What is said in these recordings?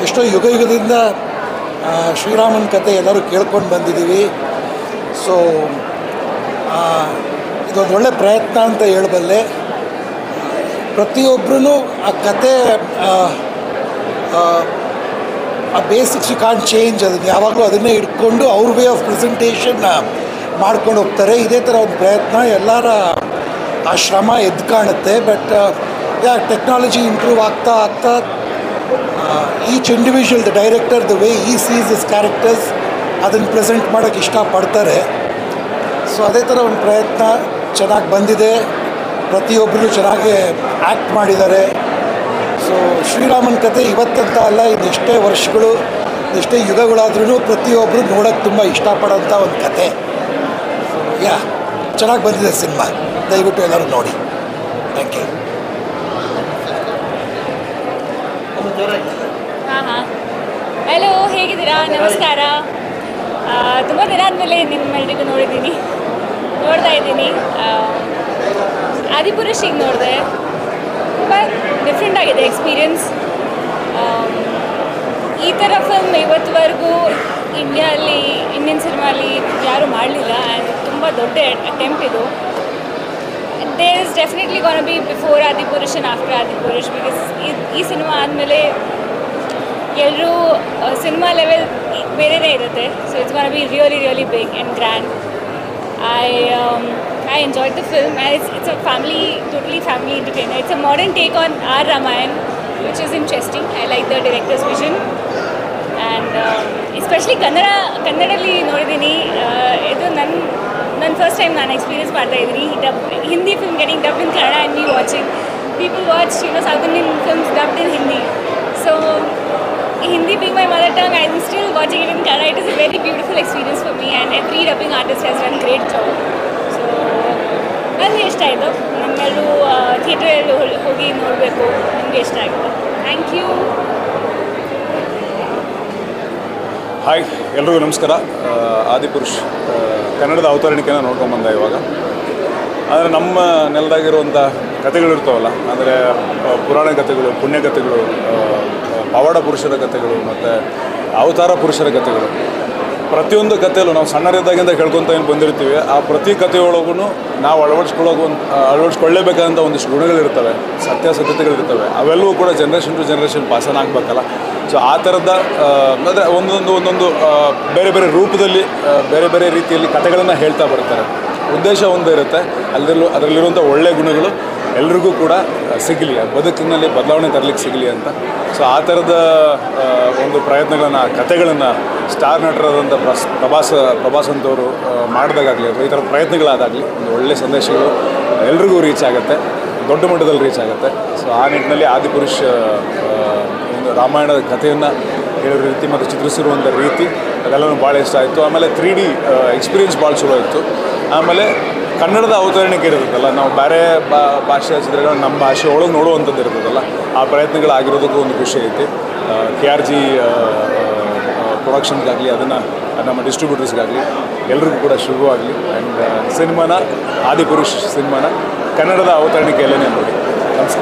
ಎಷ್ಟೋ ಯುಗ ಯುಗದಿಂದ ಆ, ಶ್ರೀರಾಮನ ಕತೆ ಎಲ್ಲರೂ ಕೇಳ್ಕೊಂಡು ಬಂದಿದ್ದೀವಿ ಸೊ ಇದೊಂದು ಒಳ್ಳೆ ಪ್ರಯತ್ನ ಅಂತ ಹೇಳಬಲ್ಲೆ ಪ್ರತಿಯೊಬ್ಬರೂ ಆ ಕತೆ ಆ, ಆ, ಆ ಬೇಸಿಕ್ಸ್ ಯು ಕಾನ್ ಚೇಂಜ್ ಅದನ್ನು ಯಾವಾಗಲೂ ಅದನ್ನೇ ಇಟ್ಕೊಂಡು ಅವ್ರ ವೇ ಆಫ್ ಪ್ರೆಸೆಂಟೇಷನ್ ಮಾಡ್ಕೊಂಡು ಹೋಗ್ತಾರೆ ಇದೇ ಥರ ಒಂದು ಪ್ರಯತ್ನ ಎಲ್ಲರ ಆ ಶ್ರಮ ಎದ್ದು ಕಾಣುತ್ತೆ ಬಟ್ ಯಾ ಟೆಕ್ನಾಲಜಿ ಇಂಪ್ರೂವ್ ಆಗ್ತಾ ಆಗ್ತಾ each individual the director the way he sees his characters ಅದನ್ನು ಪ್ರೆಸೆಂಟ್ ಮಾಡೋಕ್ಕೆ ಇಷ್ಟಪಡ್ತಾರೆ ಸೊ ಅದೇ ಥರ ಒಂದು ಪ್ರಯತ್ನ ಚೆನ್ನಾಗಿ ಬಂದಿದೆ ಪ್ರತಿಯೊಬ್ಬರು ಚೆನ್ನಾಗಿ ಆ್ಯಕ್ಟ್ ಮಾಡಿದ್ದಾರೆ ಸೊ ಶ್ರೀರಾಮನ ಕತೆ ಇವತ್ತಂತ ಅಲ್ಲ ಇದೆಷ್ಟೇ ವರ್ಷಗಳು ಎಷ್ಟೇ ಯುಗಗಳಾದ್ರೂ ಪ್ರತಿಯೊಬ್ಬರು ನೋಡೋಕ್ಕೆ ತುಂಬ ಇಷ್ಟಪಡೋಂಥ ಒಂದು ಕತೆ ಸೊ ಯಾ ಚೆನ್ನಾಗಿ ಬಂದಿದೆ ಸಿನಿಮಾ ದಯವಿಟ್ಟು ಎಲ್ಲರೂ ನೋಡಿ ಥ್ಯಾಂಕ್ ಯು ಹಾಂ ಹಾಂ ಹಲೋ ಹೇಗಿದ್ದೀರಾ ನಮಸ್ಕಾರ ತುಂಬ ದಿನ ಆದಮೇಲೆ ನಿಮ್ಮೆಲ್ರಿಗೂ ನೋಡಿದ್ದೀನಿ ನೋಡ್ತಾ ಇದ್ದೀನಿ ಆದಿಪುರುಷಿಗೆ ನೋಡಿದೆ ತುಂಬ ಡಿಫ್ರೆಂಟ್ ಆಗಿದೆ ಎಕ್ಸ್ಪೀರಿಯನ್ಸ್ ಈ ಥರ ಫಿಲ್ಮ್ ಇವತ್ತುವರೆಗೂ ಇಂಡಿಯಾದಲ್ಲಿ ಇಂಡಿಯನ್ ಸಿನಿಮಾಲಿ ಯಾರೂ ಮಾಡಲಿಲ್ಲ ಆ್ಯಂಡ್ ತುಂಬ ದೊಡ್ಡ ಅಟೆಂಪ್ಟ್ ಇದು there is definitely gonna be before Adipurush and after Adipurush because ಈ ಸಿನಿಮಾ ಆದಮೇಲೆ ಎಲ್ಲರೂ ಸಿನಿಮಾ ಲೆವೆಲ್ ಬೇರೆನೇ ಇರುತ್ತೆ so it's gonna be really really big and grand I I enjoyed the film it's it's a family totally family entertainer it's a modern take on our Ramayan which is interesting I like the director's vision and especially Kannada ಕನ್ನಡದಲ್ಲಿ ನೋಡಿದ್ದೀನಿ ಇದು ನನ್ನ ನನ್ನ first time ನಾನು experience ಮಾಡ್ತಾ ಇದ್ದೀನಿ dub Hindi film getting dub in Kannada and me watching people watch you know South Indian films dubbed in Hindi so Hindi being my mother tongue, I'm still watching it in Kannada. It is a very beautiful experience for me, and every dubbing artist has done great job. So, ನನಗೆ ಇಷ್ಟ ಆಯಿತು ನಮ್ಮೆಲ್ಲರೂ ಥಿಯೇಟ್ರಲ್ಲಿ ಹೋಗಿ ನೋಡಬೇಕು ನನಗೆ ಇಷ್ಟ ಆಯಿತು thank you hi ಎಲ್ರಿಗೂ ನಮಸ್ಕಾರ ಆ, ಆದಿಪುರುಷ್ ಆ, ಕನ್ನಡದ ಅವತರಣಿಕೆನ ನೋಡ್ಕೊಂಬಂದೆ ಇವಾಗ ಆದರೆ ನಮ್ಮ ನೆಲದಾಗಿರುವಂಥ ಕಥೆಗಳಿರ್ತಾವಲ್ಲ ಅಂದರೆ ಆ, ಪುರಾಣ ಕಥೆಗಳು ಪುಣ್ಯ ಕಥೆಗಳು ಆ, ಆ, ಪವಾಡ ಪುರುಷರ ಕಥೆಗಳು ಮತ್ತು ಅವತಾರ ಪುರುಷರ ಕಥೆಗಳು ಪ್ರತಿಯೊಂದು ಕಥೆಯಲ್ಲೂ ನಾವು ಸಣ್ಣರಿದ್ದಾಗಿಂದ ಕೇಳ್ಕೊತ ಏನು ಬಂದಿರ್ತೀವಿ ಆ ಪ್ರತಿ ಕಥೆಯೊಳಗೂ ನಾವು ಅಳವಡಿಸ್ಕೊಳ್ಳೋಕೆ ಒಂದು ಅಳವಡಿಸ್ಕೊಳ್ಳೇಬೇಕಾದಂಥ ಒಂದಿಷ್ಟು ಗುಣಗಳಿರ್ತವೆ ಸತ್ಯಾಸತ್ಯತೆಗಳಿರ್ತವೆ ಅವೆಲ್ಲವೂ ಕೂಡ ಜನ್ರೇಷನ್ ಟು ಜನ್ರೇಷನ್ ಪಾಸನ್ ಆಗಬೇಕಲ್ಲ ಸೊ ಆ ಥರದ ಅಂದರೆ ಒಂದೊಂದು ಒಂದೊಂದು ಆ, ಬೇರೆ ಬೇರೆ ರೂಪದಲ್ಲಿ ಆ, ಬೇರೆ ಬೇರೆ ರೀತಿಯಲ್ಲಿ ಕಥೆಗಳನ್ನು ಹೇಳ್ತಾ ಬರ್ತಾರೆ ಉದ್ದೇಶ ಒಂದೇ ಇರುತ್ತೆ ಅದರಲ್ಲೂ ಅದರಲ್ಲಿರುವಂಥ ಒಳ್ಳೆಯ ಗುಣಗಳು ಎಲ್ರಿಗೂ ಕೂಡ ಸಿಗಲಿ ಬದುಕಿನಲ್ಲಿ ಬದಲಾವಣೆ ತರಲಿಕ್ಕೆ ಸಿಗಲಿ ಅಂತ ಸೊ ಆ ಥರದ ಆ, ಒಂದು ಪ್ರಯತ್ನಗಳನ್ನು ಕಥೆಗಳನ್ನು ಸ್ಟಾರ್ ನಟರಾದಂಥ ಪ್ರಸ್ ಪ್ರಭಾಸ್ ಪ್ರಭಾಸ್ ಅಂತವರು ಮಾಡಿದಾಗಲಿ ಅಥವಾ ಈ ಥರ ಪ್ರಯತ್ನಗಳಾದಾಗಲಿ ಒಂದು ಒಳ್ಳೆಯ ಸಂದೇಶಗಳು ಎಲ್ರಿಗೂ ರೀಚ್ ಆಗುತ್ತೆ ದೊಡ್ಡ ಮಟ್ಟದಲ್ಲಿ ರೀಚ್ ಆಗುತ್ತೆ ಸೊ ಆ ನಿಟ್ಟಿನಲ್ಲಿ ಆದಿಪುರುಷ್ ಆ, ಒಂದು ರಾಮಾಯಣದ ಕಥೆಯನ್ನು ಹೇಳೋ ರೀತಿ ಮತ್ತು ಚಿತ್ರಿಸಿರುವಂಥ ರೀತಿ ಅದೆಲ್ಲನೂ ಭಾಳ ಇಷ್ಟ ಆಯಿತು ಆಮೇಲೆ ತ್ರೀ ಡಿ ಎಕ್ಸ್ಪೀರಿಯನ್ಸ್ ಭಾಳ ಚಲೋ ಇತ್ತು ಆಮೇಲೆ ಕನ್ನಡದ ಅವತರಣಿಕೆ ಇರ್ತದಲ್ಲ ನಾವು ಬೇರೆ ಬಾ ಭಾಷೆಯ ಚಿತ್ರಗಳನ್ನ ನಮ್ಮ ಭಾಷೆ ಒಳಗೆ ನೋಡುವಂಥದ್ದು ಇರ್ತದಲ್ಲ ಆ ಪ್ರಯತ್ನಗಳಾಗಿರೋದಕ್ಕೂ ಒಂದು ಖುಷಿ ಐತಿ ಕೆ ಆರ್ ಜಿ ಪ್ರೊಡಕ್ಷನ್ಗಾಗಲಿ ಅದನ್ನು ನಮ್ಮ ಡಿಸ್ಟ್ರಿಬ್ಯೂಟರ್ಸ್ಗಾಗಲಿ ಎಲ್ರಿಗೂ ಕೂಡ ಶುಭವಾಗಲಿ ಆ್ಯಂಡ್ ಸಿನಿಮಾನ ಆದಿಪುರುಷ್ ಸಿನಿಮಾನ ಕನ್ನಡದ ಅವತರಣಿಕೆಯಲ್ಲೇ ನೋಡಿ ನಮಸ್ಕಾರ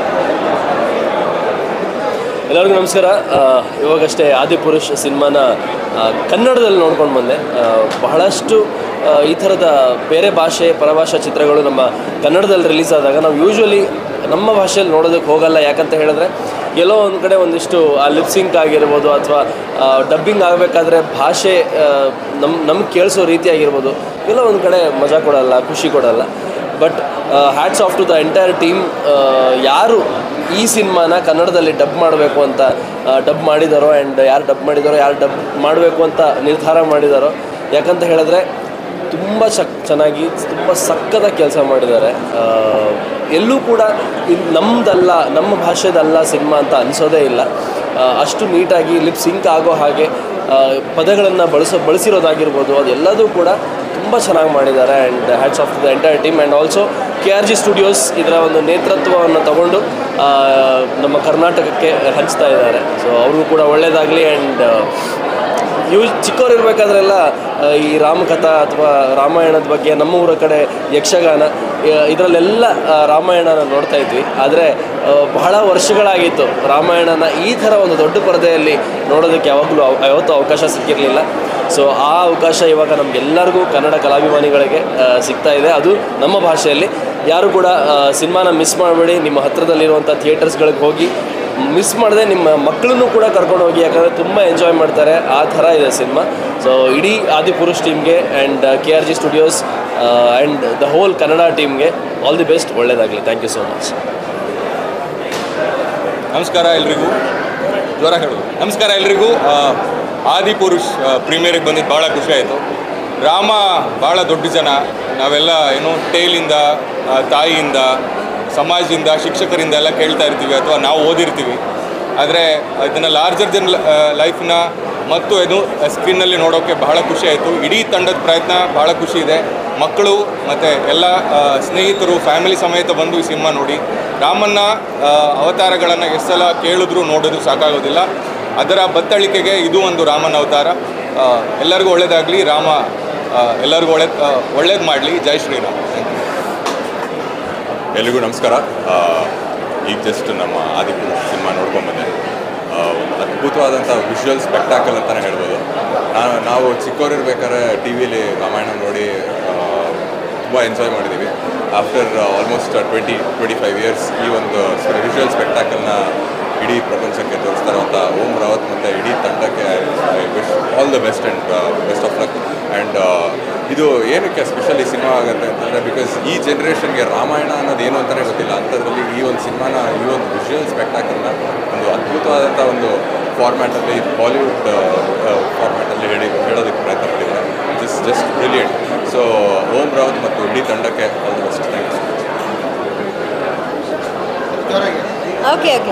ಎಲ್ಲರಿಗೂ ನಮಸ್ಕಾರ ಆ, ಇವಾಗಷ್ಟೇ ಆದಿಪುರುಷ್ ಸಿನಿಮಾನ ಆ, ಕನ್ನಡದಲ್ಲಿ ನೋಡ್ಕೊಂಡು ಬಂದೆ ಆ, ಬಹಳಷ್ಟು ಆ, ಈ ಥರದ ಬೇರೆ ಭಾಷೆ ಪರಭಾಷಾ ಚಿತ್ರಗಳು ನಮ್ಮ ಕನ್ನಡದಲ್ಲಿ ರಿಲೀಸ್ ಆದಾಗ ನಾವು ಯೂಶ್ವಲಿ ನಮ್ಮ ಭಾಷೆಯಲ್ಲಿ ನೋಡೋದಕ್ಕೆ ಹೋಗಲ್ಲ ಯಾಕಂತ ಹೇಳಿದ್ರೆ ಎಲ್ಲೋ ಒಂದು ಕಡೆ ಒಂದಿಷ್ಟು ಆ ಲಿಪ್ಸಿಂಕ್ ಆಗಿರ್ಬೋದು ಅಥವಾ ಡಬ್ಬಿಂಗ್ ಆಗಬೇಕಾದ್ರೆ ಭಾಷೆ ನಮ್ಮ ನಮ್ಗೆ ಕೇಳಿಸೋ ರೀತಿ ಆಗಿರ್ಬೋದು ಎಲ್ಲೋ ಒಂದು ಕಡೆ ಮಜಾ ಕೊಡಲ್ಲ ಖುಷಿ ಕೊಡಲ್ಲ but hats off to the entire team ಯಾರು ಈ ಸಿನಿಮಾನ ಕನ್ನಡದಲ್ಲಿ ಡಬ್ ಮಾಡಬೇಕು ಅಂತ ಡಬ್ ಮಾಡಿದಾರೋ ಆ್ಯಂಡ್ ಯಾರು ಡಬ್ ಮಾಡಿದಾರೋ ಯಾರು ಡಬ್ ಮಾಡಬೇಕು ಅಂತ ನಿರ್ಧಾರ ಮಾಡಿದಾರೋ ಯಾಕಂತ ಹೇಳಿದ್ರೆ ತುಂಬ ಚಕ್ ಚೆನ್ನಾಗಿ ತುಂಬ ಸಕ್ಕದ ಕೆಲಸ ಮಾಡಿದ್ದಾರೆ ಆ, ಎಲ್ಲೂ ಕೂಡ ಇದು ನಮ್ಮದಲ್ಲ ನಮ್ಮ ಭಾಷೆದಲ್ಲ ಸಿನಿಮಾ ಅಂತ ಅನಿಸೋದೇ ಇಲ್ಲ ಆ, ಅಷ್ಟು ನೀಟಾಗಿ ಲಿಪ್ ಸಿಂಕ್ ಆಗೋ ಹಾಗೆ ಪದಗಳನ್ನು ಬಳಸೋ ಬಳಸಿರೋದಾಗಿರ್ಬೋದು ಅದೆಲ್ಲದೂ ಕೂಡ ತುಂಬ ಚೆನ್ನಾಗಿ ಮಾಡಿದ್ದಾರೆ and hats off the entire team and also K R G studios ಇದರ ಒಂದು ನೇತೃತ್ವವನ್ನು ತಗೊಂಡು ಆ, ನಮ್ಮ ಕರ್ನಾಟಕಕ್ಕೆ ಹಂಚ್ತಾ ಇದ್ದಾರೆ ಸೊ ಅವ್ರಿಗೂ ಕೂಡ ಒಳ್ಳೆಯದಾಗಲಿ ಆ್ಯಂಡ್ ಇವ್ ಚಿಕ್ಕವರಿರ್ಬೇಕಾದ್ರೆಲ್ಲ ಆ, ಈ ರಾಮಕಥಾ ಅಥವಾ ರಾಮಾಯಣದ ಬಗ್ಗೆ ನಮ್ಮ ಊರ ಕಡೆ ಯಕ್ಷಗಾನ ಇದರಲ್ಲೆಲ್ಲ ಆ, ರಾಮಾಯಣನ ನೋಡ್ತಾ ಇದ್ವಿ ಆದರೆ ಬಹಳ ವರ್ಷಗಳಾಗಿತ್ತು ರಾಮಾಯಣನ ಈ ಥರ ಒಂದು ದೊಡ್ಡ ಪರದೆಯಲ್ಲಿ ನೋಡೋದಕ್ಕೆ ಯಾವಾಗಲೂ ಅವ- ಯಾವತ್ತೂ ಅವಕಾಶ ಸಿಕ್ಕಿರಲಿಲ್ಲ ಸೊ ಆ ಅವಕಾಶ ಇವಾಗ ನಮಗೆಲ್ಲರಿಗೂ ಕನ್ನಡ ಕಲಾಭಿಮಾನಿಗಳಿಗೆ ಆ, ಸಿಗ್ತಾ ಇದೆ ಅದು ನಮ್ಮ ಭಾಷೆಯಲ್ಲಿ ಯಾರು ಕೂಡ ಸಿನಿಮಾನ ಮಿಸ್ ಮಾಡಬೇಡಿ ನಿಮ್ಮ ಹತ್ರದಲ್ಲಿರುವಂಥ ಥಿಯೇಟರ್ಸ್ಗಳಿಗೆ ಹೋಗಿ ಮಿಸ್ ಮಾಡದೆ ನಿಮ್ಮ ಮಕ್ಕಳನ್ನು ಕೂಡ ಕರ್ಕೊಂಡು ಹೋಗಿ ಯಾಕಂದರೆ ತುಂಬ ಎಂಜಾಯ್ ಮಾಡ್ತಾರೆ ಆ ಥರ ಇದೆ ಸಿನಿಮಾ ಸೊ ಇಡೀ ಆದಿಪುರುಷ್ ಟೀಮ್ಗೆ and K R G studios and the whole Kannada ಟೀಮ್ಗೆ ಆಲ್ ದಿ ಬೆಸ್ಟ್ ಒಳ್ಳೆಯದಾಗಲಿ ಥ್ಯಾಂಕ್ ಯು ಸೋ ಮಚ್ ನಮಸ್ಕಾರ ಎಲ್ರಿಗೂ ಜ್ವರ ಹೇಳೋದು ನಮಸ್ಕಾರ ಎಲ್ರಿಗೂ ಆ, ಆದಿಪುರುಷ್ ಪ್ರೀಮಿಯರಿಗೆ ಬಂದಿದ್ದು ಭಾಳ ಖುಷಿ ಆಯಿತು ರಾಮ ಭಾಳ ದೊಡ್ಡ ಜನ ನಾವೆಲ್ಲ ಏನು ಟೇಲಿಂದ ಆ, ತಾಯಿಯಿಂದ ಸಮಾಜದಿಂದ ಶಿಕ್ಷಕರಿಂದ ಎಲ್ಲ ಕೇಳ್ತಾ ಇರ್ತೀವಿ ಅಥವಾ ನಾವು ಓದಿರ್ತೀವಿ ಆದರೆ ಇದನ್ನು ಲಾರ್ಜರ್ ಜನ್ ಲೈಫ್ನ ಮತ್ತು ಏನು ಸ್ಕ್ರೀನ್ನಲ್ಲಿ ನೋಡೋಕ್ಕೆ ಬಹಳ ಖುಷಿ ಆಯಿತು ಇಡೀ ತಂಡದ ಪ್ರಯತ್ನ ಭಾಳ ಖುಷಿ ಇದೆ ಮಕ್ಕಳು ಮತ್ತು ಎಲ್ಲ ಆ, ಸ್ನೇಹಿತರು ಫ್ಯಾಮಿಲಿ ಸಮೇತ ಬಂದು ಈ ಸಿನಿಮಾ ನೋಡಿ ರಾಮನ್ನ ಆ, ಅವತಾರಗಳನ್ನು ಎಷ್ಟು ಸಲ ಕೇಳಿದ್ರು ನೋಡಿದ್ರು ಸಾಕಾಗೋದಿಲ್ಲ ಅದರ ಬತ್ತಳಿಕೆಗೆ ಇದು ಒಂದು ರಾಮನ ಅವತಾರ ಆ, ಎಲ್ಲರಿಗೂ ಒಳ್ಳೇದಾಗಲಿ ರಾಮ ಆ, ಎಲ್ಲರಿಗೂ ಒಳ್ಳೆ ಒಳ್ಳೇದು ಮಾಡಲಿ ಜೈ ಶ್ರೀರಾಮ್ ಥ್ಯಾಂಕ್ ಯು ಎಲ್ರಿಗೂ ನಮಸ್ಕಾರ ಆ, ಈಗ ಜಸ್ಟ್ ನಮ್ಮ ಆದಿಪುರುಷ್ ಸಿನಿಮಾ ನೋಡ್ಕೊಂಬಂದೆ ಆ, ಒಂದು ಅದ್ಭುತವಾದಂಥ ವಿಜುವಲ್ ಸ್ಪೆಕ್ಟಾಕಲ್ ಅಂತಲೇ ಹೇಳ್ಬೋದು ನಾನು ನಾವು ಚಿಕ್ಕವರಿರ್ಬೇಕಾದ್ರೆ ಟಿ ವಿಲಿ ರಾಮಾಯಣ ನೋಡಿ ತುಂಬ ಎಂಜಾಯ್ ಮಾಡಿದ್ದೀವಿ after almost twenty twenty five years ಈ ಒಂದು ವಿಜುವಲ್ ಸ್ಪೆಕ್ಟಾಕಲ್ನ ಇಡೀ ಪ್ರಪಂಚಕ್ಕೆ ತೋರಿಸ್ತಾ ಇರುವಂಥ ಓಂ ರಾವತ್ ಮತ್ತು ಇಡೀ ತಂಡಕ್ಕೆ I wish all the best and best of luck and ಇದು ಏನಕ್ಕೆ ಸ್ಪೆಷಲಿ ಸಿನಿಮಾ ಆಗುತ್ತೆ ಅಂತಂದರೆ ಬಿಕಾಸ್ ಈ ಜನ್ರೇಷನ್ಗೆ ರಾಮಾಯಣ ಅನ್ನೋದು ಏನು ಅಂತಲೇ ಗೊತ್ತಿಲ್ಲ ಅಂಥದ್ರಲ್ಲಿ ಈ ಒಂದು ಸಿನಿಮಾನ ಈ ಒಂದು ವಿಜುವಲ್ ಸ್ಪೆಕ್ಟಾಕಲ್ನ ಒಂದು ಅದ್ಭುತವಾದಂಥ ಒಂದು ಫಾರ್ಮ್ಯಾಟಲ್ಲಿ ಬಾಲಿವುಡ್ ಫಾರ್ಮ್ಯಾಟಲ್ಲಿ ಹೇಳಿ ಹೇಳೋದಕ್ಕೆ ಪ್ರಯತ್ನ ಪಟ್ಟಿದ್ದಾರೆ just just brilliant so Om Rawat ಮತ್ತು ಇಡೀ ತಂಡಕ್ಕೆ all the best thank you okay okay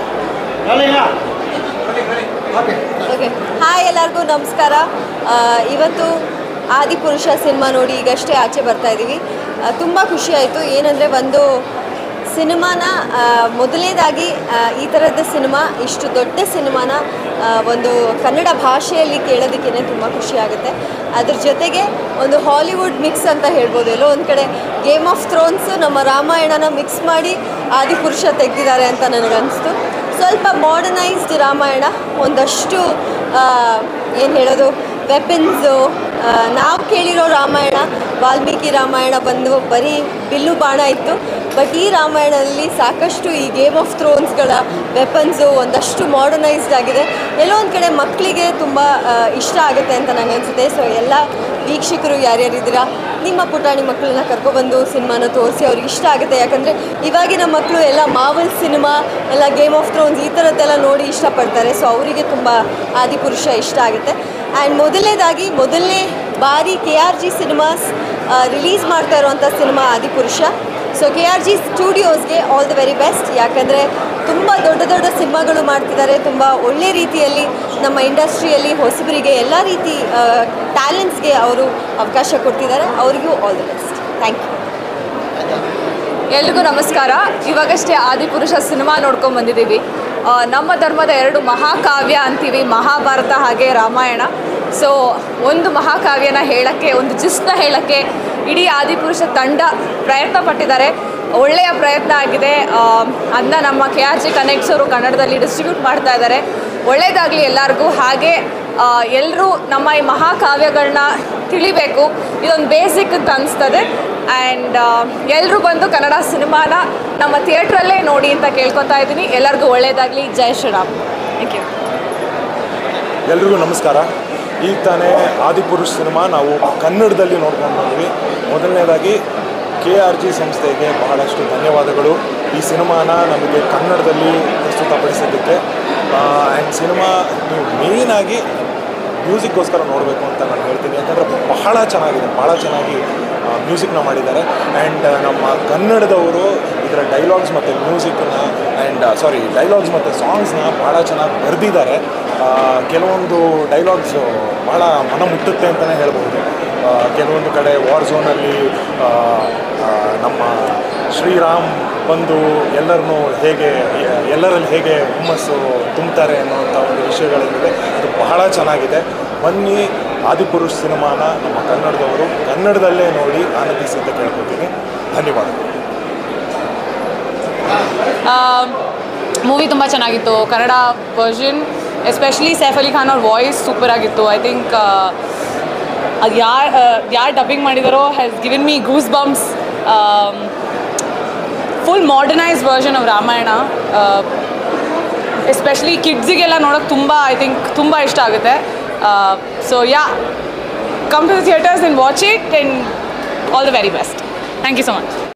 okay hi ಎಲ್ಲರಿಗೂ ನಮಸ್ಕಾರ ಆ, ಇವತ್ತು ಆದಿಪುರುಷ ಸಿನಿಮಾ ನೋಡಿ ಈಗಷ್ಟೇ ಆಚೆ ಬರ್ತಾ ಇದ್ದೀವಿ ತುಂಬ ಖುಷಿ ಆಯಿತು ಏನಂದರೆ ಒಂದು ಸಿನಿಮಾನ ಆ, ಮೊದಲನೇದಾಗಿ ಆ, ಈ ಥರದ ಸಿನಿಮಾ ಇಷ್ಟು ದೊಡ್ಡ ಸಿನಿಮಾನ ಆ, ಒಂದು ಕನ್ನಡ ಭಾಷೆಯಲ್ಲಿ ಕೇಳೋದಕ್ಕೇ ತುಂಬ ಖುಷಿ ಆಗುತ್ತೆ ಅದ್ರ ಜೊತೆಗೆ ಒಂದು ಹಾಲಿವುಡ್ ಮಿಕ್ಸ್ ಅಂತ ಹೇಳ್ಬೋದು ಎಲ್ಲೋ ಒಂದು ಕಡೆ ಗೇಮ್ ಆಫ್ ಥ್ರೋನ್ಸ್ ನಮ್ಮ ರಾಮಾಯಣನ ಮಿಕ್ಸ್ ಮಾಡಿ ಆದಿಪುರುಷ ತೆಗೆದಿದ್ದಾರೆ ಅಂತ ನನಗನ್ನಿಸ್ತು ಸ್ವಲ್ಪ ಮಾಡರ್ನೈಸ್ಡ್ ರಾಮಾಯಣ ಒಂದಷ್ಟು ಏನು ಹೇಳೋದು ವೆಪನ್ಸು ನಾವು ಕೇಳಿರೋ ರಾಮಾಯಣ ವಾಲ್ಮೀಕಿ ರಾಮಾಯಣ ಬಂದು ಬರೀ ಬಿಲ್ಲು ಬಾಣ ಇತ್ತು ಬಟ್ ಈ ರಾಮಾಯಣದಲ್ಲಿ ಸಾಕಷ್ಟು ಈ ಗೇಮ್ ಆಫ್ ಥ್ರೋನ್ಸ್ಗಳ ವೆಪನ್ಸು ಒಂದಷ್ಟು ಮಾಡರ್ನೈಸ್ಡ್ ಆಗಿದೆ ಎಲ್ಲೋ ಒಂದು ಕಡೆ ಮಕ್ಕಳಿಗೆ ತುಂಬ ಇಷ್ಟ ಆಗುತ್ತೆ ಅಂತ ನಂಗೆ ಅನಿಸುತ್ತೆ ಸೊ ಎಲ್ಲ ವೀಕ್ಷಕರು ಯಾರ್ಯಾರಿದ್ದೀರಾ ನಿಮ್ಮ ಪುಟಾಣಿ ಮಕ್ಕಳನ್ನ ಕರ್ಕೊಬಂದು ಸಿನಿಮಾನ ತೋರಿಸಿ ಅವ್ರಿಗೆ ಇಷ್ಟ ಆಗುತ್ತೆ ಯಾಕಂದರೆ ಇವಾಗಿನ ಮಕ್ಕಳು ಎಲ್ಲ ಮಾವಲ್ ಸಿನಿಮಾ ಎಲ್ಲ ಗೇಮ್ ಆಫ್ ಥ್ರೋನ್ಸ್ ಈ ಥರದ್ದೆಲ್ಲ ನೋಡಿ ಇಷ್ಟಪಡ್ತಾರೆ ಸೊ ಅವರಿಗೆ ತುಂಬ ಆದಿಪುರುಷ ಇಷ್ಟ ಆಗುತ್ತೆ ಆ್ಯಂಡ್ ಮೊದಲನೇದಾಗಿ ಮೊದಲನೇ ಬಾರಿ K R G cinemas release ಮಾಡ್ತಾ ಇರುವಂಥ cinema Adipurush so K R G ಸ್ಟುಡಿಯೋಸ್ಗೆ ಆಲ್ ದ ವೆರಿ ಬೆಸ್ಟ್ ಯಾಕಂದರೆ ತುಂಬ ದೊಡ್ಡ ದೊಡ್ಡ ಸಿನಿಮಾಗಳು ಮಾಡ್ತಿದ್ದಾರೆ ತುಂಬ ಒಳ್ಳೆ ರೀತಿಯಲ್ಲಿ ನಮ್ಮ ಇಂಡಸ್ಟ್ರಿಯಲ್ಲಿ ಹೊಸಬರಿಗೆ ಎಲ್ಲ ರೀತಿ ಟ್ಯಾಲೆಂಟ್ಸ್ಗೆ ಅವರು ಅವಕಾಶ ಕೊಡ್ತಿದ್ದಾರೆ ಅವರಿಗೂ all the best thank you ಎಲ್ರಿಗೂ ನಮಸ್ಕಾರ ಇವಾಗಷ್ಟೇ ಆದಿಪುರುಷ ಸಿನಿಮಾ ನೋಡ್ಕೊಂಡು ಬಂದಿದ್ದೀವಿ ಆ, ನಮ್ಮ ಧರ್ಮದ ಎರಡು ಮಹಾಕಾವ್ಯ ಅಂತೀವಿ ಮಹಾಭಾರತ ಹಾಗೆ ರಾಮಾಯಣ ಸೊ ಒಂದು ಮಹಾಕಾವ್ಯನ ಹೇಳೋಕ್ಕೆ ಒಂದು ಜಿಸ್ನ ಹೇಳೋಕ್ಕೆ ಇಡೀ ಆದಿಪುರುಷ ತಂಡ ಪ್ರಯತ್ನ ಪಟ್ಟಿದ್ದಾರೆ ಒಳ್ಳೆಯ ಪ್ರಯತ್ನ ಆಗಿದೆ ಅದನ್ನ ನಮ್ಮ ಕೆ ಆರ್ ಜಿ ಕನೆಕ್ಟ್ಸ್ ಅವರು ಕನ್ನಡದಲ್ಲಿ ಡಿಸ್ಟ್ರಿಬ್ಯೂಟ್ ಮಾಡ್ತಾ ಇದ್ದಾರೆ ಒಳ್ಳೆಯದಾಗಲಿ ಎಲ್ಲರಿಗೂ ಹಾಗೆ ಎಲ್ಲರೂ ನಮ್ಮ ಈ ಮಹಾಕಾವ್ಯಗಳನ್ನ ತಿಳಿಬೇಕು ಇದೊಂದು ಬೇಸಿಕ್ ಅಂತ ಅನಿಸ್ತದೆ ಆ್ಯಂಡ್ ಎಲ್ಲರೂ ಬಂದು ಕನ್ನಡ ಸಿನಿಮಾನ ನಮ್ಮ ಥಿಯೇಟ್ರಲ್ಲೇ ನೋಡಿ ಅಂತ ಕೇಳ್ಕೊತಾ ಇದ್ದೀನಿ ಎಲ್ಲರಿಗೂ ಒಳ್ಳೆಯದಾಗಲಿ ಜೈ ಶ್ರೀರಾಮ್ ಥ್ಯಾಂಕ್ ಯು ಎಲ್ರಿಗೂ ನಮಸ್ಕಾರ ಈಗ ತಾನೇ ಆದಿಪುರುಷ್ ಸಿನಿಮಾ ನಾವು ಕನ್ನಡದಲ್ಲಿ ನೋಡ್ಕೊಂಡು ಬಂದ್ವಿ ಮೊದಲನೇದಾಗಿ ಕೆ ಆರ್ ಜಿ ಸಂಸ್ಥೆಗೆ ಬಹಳಷ್ಟು ಧನ್ಯವಾದಗಳು ಈ ಸಿನಿಮಾನ ನಮಗೆ ಕನ್ನಡದಲ್ಲಿ ಪ್ರಸ್ತುತಪಡಿಸಿದ್ದಕ್ಕೆ ಆ್ಯಂಡ್ ಸಿನಿಮಾ ನೀವು ಮೇಯ್ನಾಗಿ ಮ್ಯೂಸಿಕ್ಗೋಸ್ಕರ ನೋಡಬೇಕು ಅಂತ ನಾನು ಹೇಳ್ತೀನಿ ಯಾಕಂದರೆ ಬಹಳ ಚೆನ್ನಾಗಿದೆ ಭಾಳ ಚೆನ್ನಾಗಿ ಮ್ಯೂಸಿಕ್ನ ಮಾಡಿದ್ದಾರೆ ಆ್ಯಂಡ್ ನಮ್ಮ ಕನ್ನಡದವರು ಇದರ ಡೈಲಾಗ್ಸ್ ಮತ್ತು ಮ್ಯೂಸಿಕ್ನ ಆ್ಯಂಡ್ ಸಾರಿ ಡೈಲಾಗ್ಸ್ ಮತ್ತು ಸಾಂಗ್ಸ್ನ ಭಾಳ ಚೆನ್ನಾಗಿ ಬರೆದಿದ್ದಾರೆ ಕೆಲವೊಂದು ಡೈಲಾಗ್ಸು ಭಾಳ ಮನ ಮುಟ್ಟುತ್ತೆ ಅಂತಲೇ ಹೇಳ್ಬೋದು ಆ, ಕೆಲವೊಂದು ಕಡೆ ವಾರ್ ಝೋನಲ್ಲಿ ಆ, ಆ, ನಮ್ಮ ಶ್ರೀರಾಮ್ ಬಂದು ಎಲ್ಲರನ್ನೂ ಹೇಗೆ ಎಲ್ಲರಲ್ಲಿ ಹೇಗೆ ಹುಮ್ಮಸ್ಸು ತುಂಬ್ತಾರೆ ಅನ್ನೋವಂಥ ಒಂದು ವಿಷಯಗಳೇನಿದೆ ಅದು ಬಹಳ ಚೆನ್ನಾಗಿದೆ ಬನ್ನಿ ಆದಿಪುರುಷ್ ಸಿನಿಮಾನ ನಮ್ಮ ಕನ್ನಡದವರು ಕನ್ನಡದಲ್ಲೇ ನೋಡಿ ಆನಂದಿಸಿ ಅಂತ ಕೇಳ್ಕೊತೀನಿ ಧನ್ಯವಾದಗಳು ಮೂವಿ ತುಂಬ ಚೆನ್ನಾಗಿತ್ತು ಕನ್ನಡ ವರ್ಷನ್ ಎಸ್ಪೆಷಲಿ ಸೈಫ್ ಅಲಿ ಖಾನ್ ಅವ್ರ ವಾಯ್ಸ್ ಸೂಪರ್ ಆಗಿತ್ತು ಐ ಥಿಂಕ್ ಅದು ಯಾರು ಯಾರು ಡಬ್ಬಿಂಗ್ ಮಾಡಿದಾರೋ has given me goose bumps full modernise version of Ramayana especially ಕಿಡ್ಸಿಗೆಲ್ಲ ನೋಡೋಕೆ ತುಂಬ ಐ ಥಿಂಕ್ ತುಂಬ ಇಷ್ಟ ಆಗುತ್ತೆ so yeah come to the theatres and watch it and all the very best thank you so much